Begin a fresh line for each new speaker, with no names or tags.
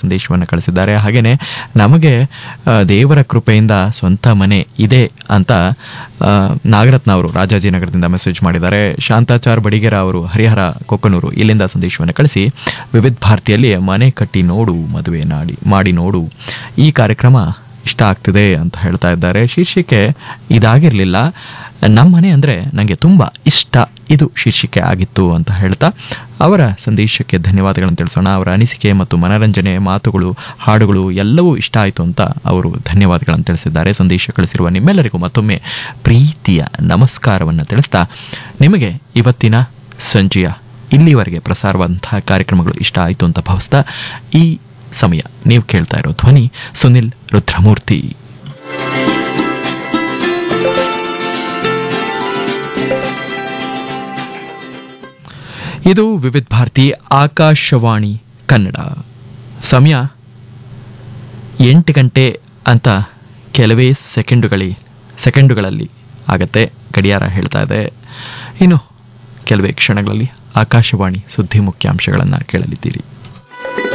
ಸಂದೇಶವನ್ನು ಕಳಿಸಿದ್ದಾರೆ ಹಾಗೆಯೇ ನಮಗೆ ಆ, ದೇವರ ಕೃಪೆಯಿಂದ ಸ್ವಂತ ಮನೆ ಇದೆ ಅಂತ ಆ, ನಾಗರತ್ನ ಅವರು ರಾಜಾಜಿನಗರದಿಂದ ಮೆಸೇಜ್ ಮಾಡಿದ್ದಾರೆ ಶಾಂತಾಚಾರ್ ಬಡಿಗೆರ ಅವರು ಹರಿಹರ ಕೊಕ್ಕನೂರು ಇಲ್ಲಿಂದ ಸಂದೇಶವನ್ನು ಕಳಿಸಿ ವಿವಿಧ ಭಾರತಿಯಲ್ಲಿ ಮನೆ ಕಟ್ಟಿ ನೋಡು ಮದುವೆ ನಾಡಿ ಮಾಡಿ ನೋಡು ಈ ಕಾರ್ಯಕ್ರಮ ಇಷ್ಟ ಆಗ್ತಿದೆ ಅಂತ ಹೇಳ್ತಾ ಇದ್ದಾರೆ ಶೀರ್ಷಿಕೆ ಇದಾಗಿರಲಿಲ್ಲ ನಮ್ಮ ಮನೆ ಅಂದರೆ ನನಗೆ ತುಂಬ ಇಷ್ಟ ಇದು ಶೀರ್ಷಿಕೆ ಆಗಿತ್ತು ಅಂತ ಹೇಳ್ತಾ ಅವರ ಸಂದೇಶಕ್ಕೆ ಧನ್ಯವಾದಗಳನ್ನು ತಿಳಿಸೋಣ ಅವರ ಅನಿಸಿಕೆ ಮತ್ತು ಮನರಂಜನೆ ಮಾತುಗಳು ಹಾಡುಗಳು ಎಲ್ಲವೂ ಇಷ್ಟ ಆಯಿತು ಅಂತ ಅವರು ಧನ್ಯವಾದಗಳನ್ನು ತಿಳಿಸಿದ್ದಾರೆ ಸಂದೇಶ ಕಳಿಸಿರುವ ನಿಮ್ಮೆಲ್ಲರಿಗೂ ಮತ್ತೊಮ್ಮೆ ಪ್ರೀತಿಯ ನಮಸ್ಕಾರವನ್ನು ತಿಳಿಸ್ತಾ ನಿಮಗೆ ಇವತ್ತಿನ ಸಂಜೆಯ ಇಲ್ಲಿವರೆಗೆ ಪ್ರಸಾರವಾದಂತಹ ಕಾರ್ಯಕ್ರಮಗಳು ಇಷ್ಟ ಆಯಿತು ಅಂತ ಭಾವಿಸ್ತಾ ಈ ಸಮಯ ನೀವು ಕೇಳ್ತಾ ಇರೋ ಧ್ವನಿ ಸುನಿಲ್ ರುದ್ರಮೂರ್ತಿ ಇದು ವಿವಿಧ ಭಾರತಿ ಆಕಾಶವಾಣಿ ಕನ್ನಡ ಸಮಯ ಎಂಟು ಗಂಟೆ ಅಂತ ಕೆಲವೇ ಸೆಕೆಂಡುಗಳಿ ಸೆಕೆಂಡುಗಳಲ್ಲಿ ಆಗತ್ತೆ ಗಡಿಯಾರ ಹೇಳ್ತಾ ಇದೆ ಇನ್ನು ಕೆಲವೇ ಕ್ಷಣಗಳಲ್ಲಿ ಆಕಾಶವಾಣಿ ಸುದ್ದಿ ಮುಖ್ಯಾಂಶಗಳನ್ನು ಕೇಳಲಿದ್ದೀರಿ